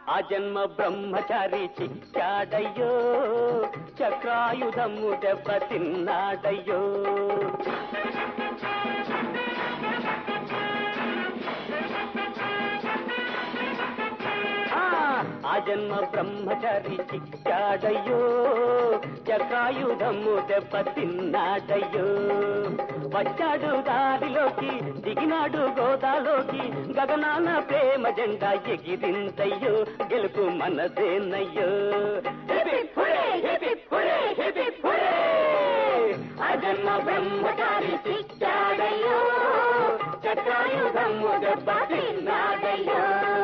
ఆ జన్మ బ్రహ్మచారి చిక్కాడయ్యో చక్రాయుధము దెబ్బ తిన్నాడయ్యో ఆ, ఆ జన్మ బ్రహ్మచారి చిక్కాడయ్యో చక్రాయుధము దెబ్బ తిన్నాడయ్యో వచ్చాడు దారిలోకి దిగినాడు గోదాలోకి గగనాన ప్రేమ జెండా ఎగిరిందయ్యో గెలుపు మనదేనయ్యో హిపిప్ హురే, హిపిప్ హురే, హిపిప్ హురే. ఆ జన్మ బ్రహ్మచారి చిక్కాడయ్యో చక్రాయుధము దెబ్బ తిన్నాడయ్యో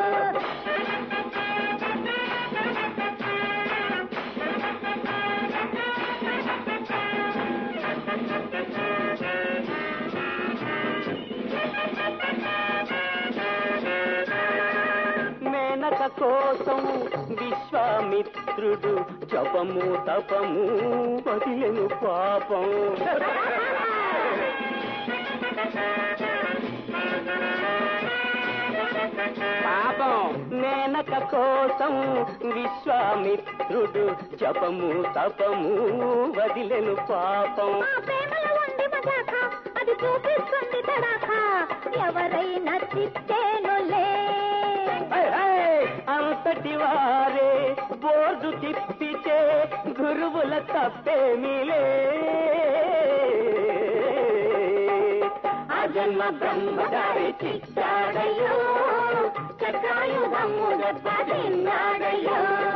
మేనక కోసం విశ్వామిత్రుడు జపము తపము వదిలెను పాపం పాపం మేనక కోసం విశ్వామిత్రుడు జపము తపము వదిలెను పాపం ఆ ప్రేమలో ఉంది మజాక అది చూపిస్తుంది తడాక ఎవరైనా తిట్టేనులే హై, హై, అంతటి వారే బోర్డు తిప్పితే గురువుల తప్పేమిలే ఆ జన్మ బ్రహ్మచారి చిచ్చాడయ్యో చక్రాయుధము దెబ్బ తిన్నాడయ్యో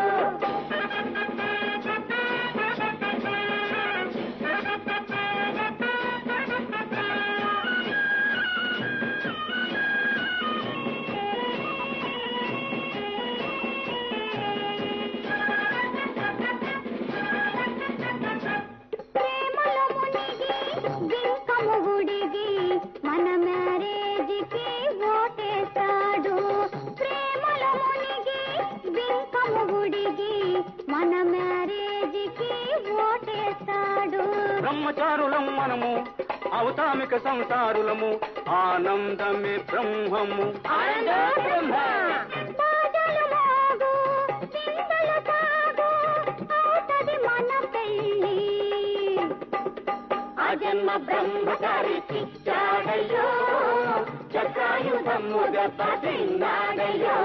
ప్రేమలో మునిగి బింకము ఉడిగి మన మ్యారేజ్కి ఓటేస్తాడు ప్రేమలో మునిగి బింకము ఉడిగి మన మ్యారేజ్కి ఓటేస్తాడు బ్రహ్మచారులం మనము అవతామిక సంసారులము ఆనందమే బ్రహ్మము బాజలు మోగు, చింతలు తాగు, అవుతది మన పెళ్ళి. ఆ జన్మ బ్రహ్మచారి చిచ్చాడయ్యో చక్రాయుధము దెబ్బ తిన్నాడయ్యో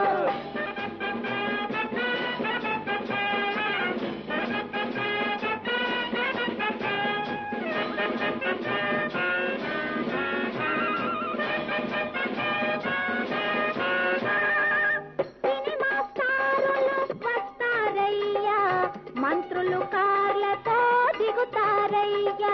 సినిమా స్టారులు వస్తారయ్యా మంత్రులు కార్లతో దిగుతారయ్యా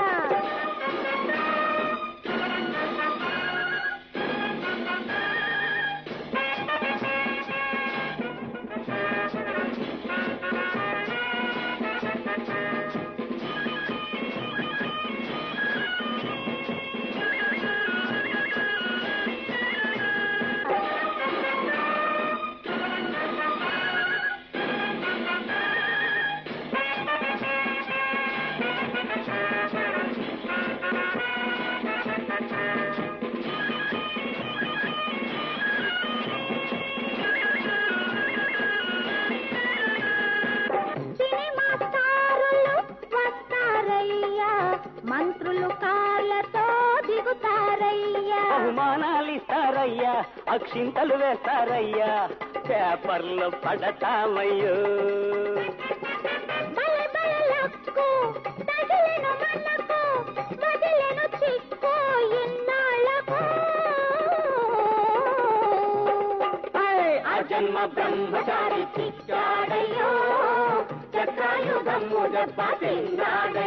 సినిమా స్టారులు వస్తారయ్యా మంత్రులు కార్లతో దిగుతారయ్యా బహుమానాలు ఇస్తారయ్యా అక్షింతలు వేస్తారయ్యా పేపర్లు పడతామయ్యో బలె బలె లక్కు తగిలెను మనకు వదిలెను చిక్కు ఇన్నాళ్ళకు హై, ఆ జన్మ బ్రహ్మచారి చిచ్చాడయ్యో చక్రాయుధము దెబ్బ తిన్నాడయ్యో